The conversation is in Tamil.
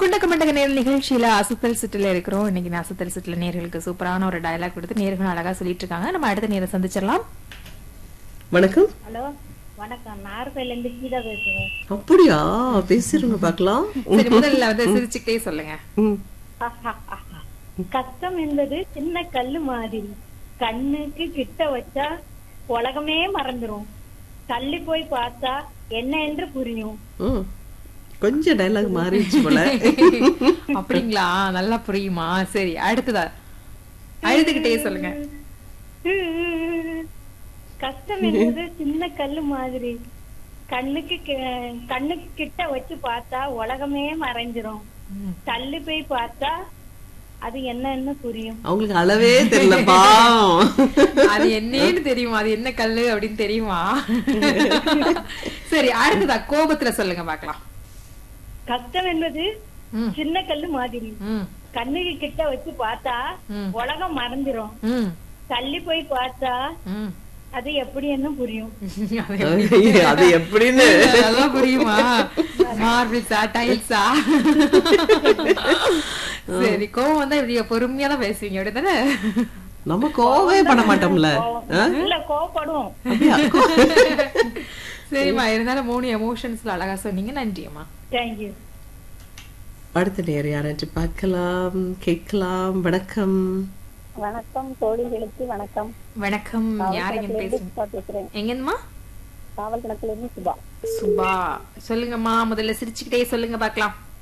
குண்டக்க மண்டக நேர் நிகழ்ச்சியில அசுத்தல் சுற்றுல இருக்கிறோம் இன்னைக்கு நான் அசுத்தல் சுற்றுல நேர்களுக்கு சூப்பரான ஒரு டயலாக் கொடுத்து நேர்கள் அழகா சொல்லிட்டு இருக்காங்க நம்ம அடுத்த நேரம் சந்திச்சிடலாம் வணக்கம் ஹலோ வணக்கம் நார்கோயில இருந்து கீதா பேசுறேன் அப்படியா பேசிருங்க பார்க்கலாம் சரி முதல்ல வந்து சிரிச்சுக்கிட்டே சொல்லுங்க ம். கஷ்டம் என்பது சின்ன கல்லு மாதிரி கண்ணுக்கு கிட்ட வச்சா உலகமே மறந்துரும் தள்ளி போய் பார்த்தா என்ன என்று புரியும் ம். கொஞ்சம் டைலாக் மாறிடுச்சு போல அப்படிங்களா நல்லா புரியுமா சரி அடுத்ததா அழுதுகிட்டே சொல்லுங்க கஷ்டம் என்பது சின்ன கல்லு மாதிரி கண்ணுக்கு கி- கண்ணுக்கு கிட்ட வச்சு பார்த்தா உலகமே மறைஞ்சிரும் ம். தள்ளி போய் பார்த்தா அது என்னன்னு புரியும் அவங்களுக்கு அளவே தெரியலப்பா அது என்னன்னு தெரியுமா அது என்ன கல்லு அப்படின்னு தெரியுமா சரி அடுத்ததா கோபத்துல சொல்லுங்க பாக்கலாம் கஷ்டம் என்பது ம் சின்ன கல்லு மாதிரி ம் கண்ணுக்கு கிட்ட வச்சு பார்த்தா ம். உலகம் மறந்துரும் ம் தள்ளி போய் பார்த்தா ம் அது எப்படி என்ன புரியும் அது அது எப்படின்னு அதெல்லாம் புரியுமா மார்பிள்ஸா டைல்ஸா சரி கோவம் வந்தா இப்படி பொறுமையா தான் பேசுவீங்க அப்படிதானே நம்ம கோவே பண்ண மாட்டோம்ல ஆ? இல்ல கோவப்படுவோம் அப்படியா? சரிம்மா இருந்தாலும் மூணு எமோஷன்ஸ்ல அழகா சொன்னீங்க நன்றியம்மா தேங்க்யூ அடுத்த நேரம் யாராச்சும் பார்க்கலாம் கேட்கலாம் வணக்கம் வணக்கம் தோழிகளுக்கு வணக்கம் வணக்கம் யாருங்க பேசுறீங்க சுபா பேசுறேன் எங்கம்மா காவல் கணக்குல இருந்து சுபா சுபா சொல்லுங்கம்மா முதல்ல சிரிச்சுக்கிட்டே சொல்லுங்க பார்க்கலாம்